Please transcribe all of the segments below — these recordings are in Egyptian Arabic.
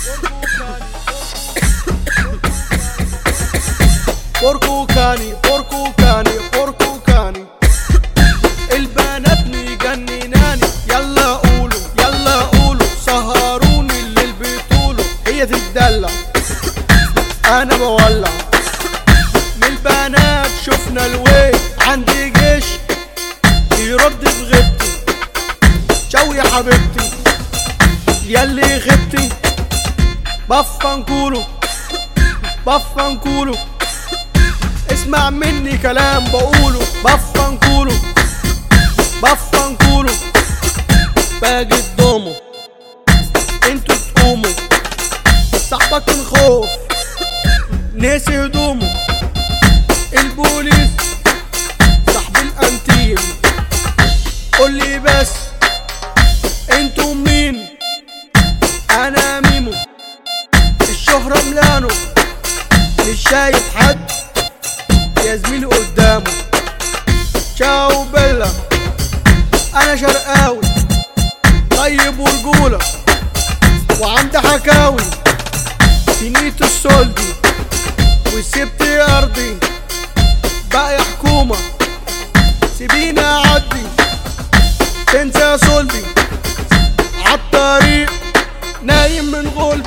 بركوكاني بركوكاني بركوكاني البنات مجنناني يلا قولوا يلا قولوا سهروني اللي بتقولوا هي تتدلع انا بولع من البنات شفنا الويل عندي جيش يرد في غيبتي شوي يا حبيبتي يلي غبتي بفنكولو بفنكولو اسمع مني كلام بقوله بفنكولو بفنكولو باجي الضمو انتوا تقوموا صاحبك الخوف ناسي هدومه البوليس صاحب الانتيم قول لي بس انتوا مين انا ميمو الشهرة ملانو مش شايف حد يا زميلي قدامه تشاو بيلا انا شرقاوي طيب ورجولة وعندي حكاوي تنيت السولدي وسبت ارضي بقى يا حكومة سيبيني اعدي تنسى يا سولدي عالطريق نايم من غلبي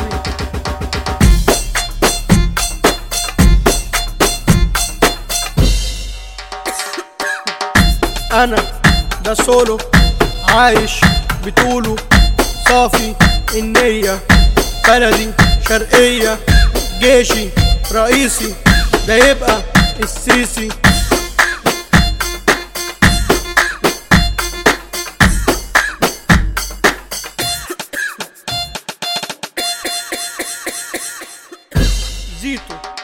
انا ده سولو عايش بطوله صافي النية بلدي شرقية جيشي رئيسي ده يبقى السيسي زيتو